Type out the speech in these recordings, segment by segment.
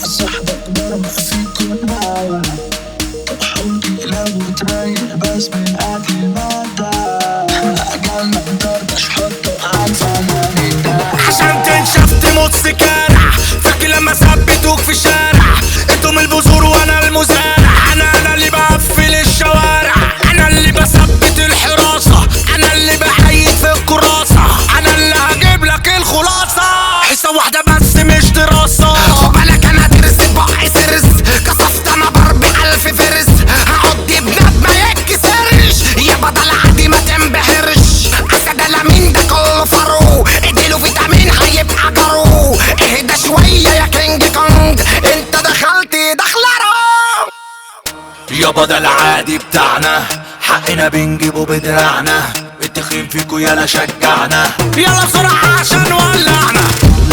صاحبك ضرب فيكم نار حاول تقلب وتريح بس من قبل ما أجلنا مطرطش حطه على زمان عشان تنشف تموت سكارع فاكر لما ثبتوك في الشارع انتم البذور وانا المزارع انا انا اللي بقفل الشوارع انا اللي بثبت الحراسة انا اللي بحيد في الكراسة انا اللي هجيب لك الخلاصة حصة واحدة بس مش دراسة خد بالك انا درس بقى سرس كسفت انا ضرب الف فرس هقعد بنات ما يتكسرش يا بدل عادي ما تنبهرش اسد الامين ده كله فرو اديله فيتامين هيبقى جرو اهدى شوية يا كينج كونج انت دخلت دخلة رو يابا ده العادي بتاعنا حقنا بنجيبه بدراعنا التخين فيكو يلا شجعنا يلا بسرعة عشان ولعنا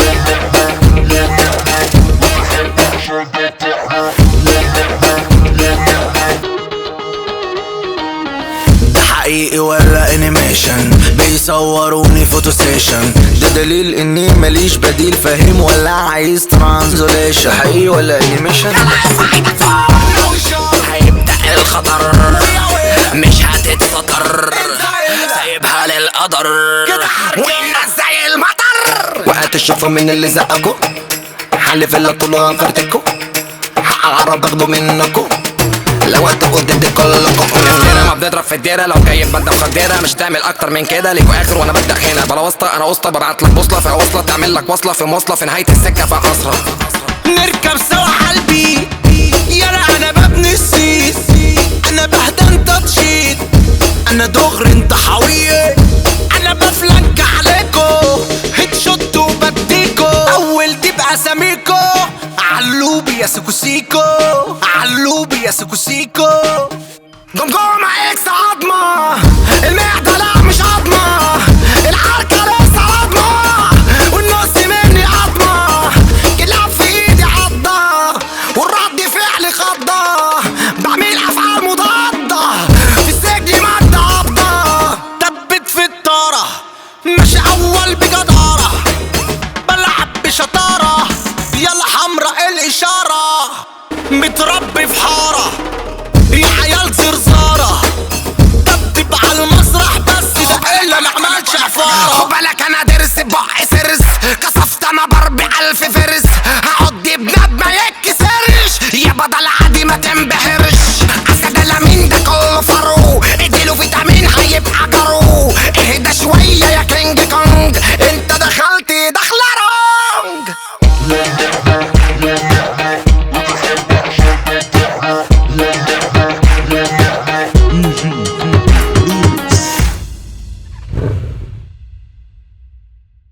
ده حقيقي ولا انيميشن بيصوروني فوتو سيشن ده دليل اني ماليش بديل فاهم ولا عايز ترانزوليشن حقيقي ولا انيميشن هيبدأ الخطر مش هتتسطر سايبها للقدر والناس زي المطر وقت الشوفة من اللي زقكوا حلف اللي طولها فرتكوا هعرف اخده منكوا لو هتاخد ضد كلكم انا ما بنضرب في الديره لو جاي ببدا خديره مش تعمل اكتر من كده ليكوا اخر وانا ببدا هنا بلا واسطه انا واسطه ببعت لك بوصله في وصله تعمل لك وصله في مواصله في نهايه السكه في قصره نركب سوا قلبي يلا انا ببني السيس انا بهدى انت تشيد انا دغري انت حويه انا بفلنك عليكو هيد شوت وبديكو اول دي باساميكو علوبي يا سيكو علوبي يا سيكو جمجمة اكس عظمة المعدة لا مش عظمة الحركة لسه عظمة والنص مني عظمة كلاب في ايدي عضة والرد فعلي خضة بعمل افعال مضادة في السجن مادة قبضة دبت في الطارة مش اول بجدارة بلعب بشطارة يلا حمرا الاشارة متربي في حارة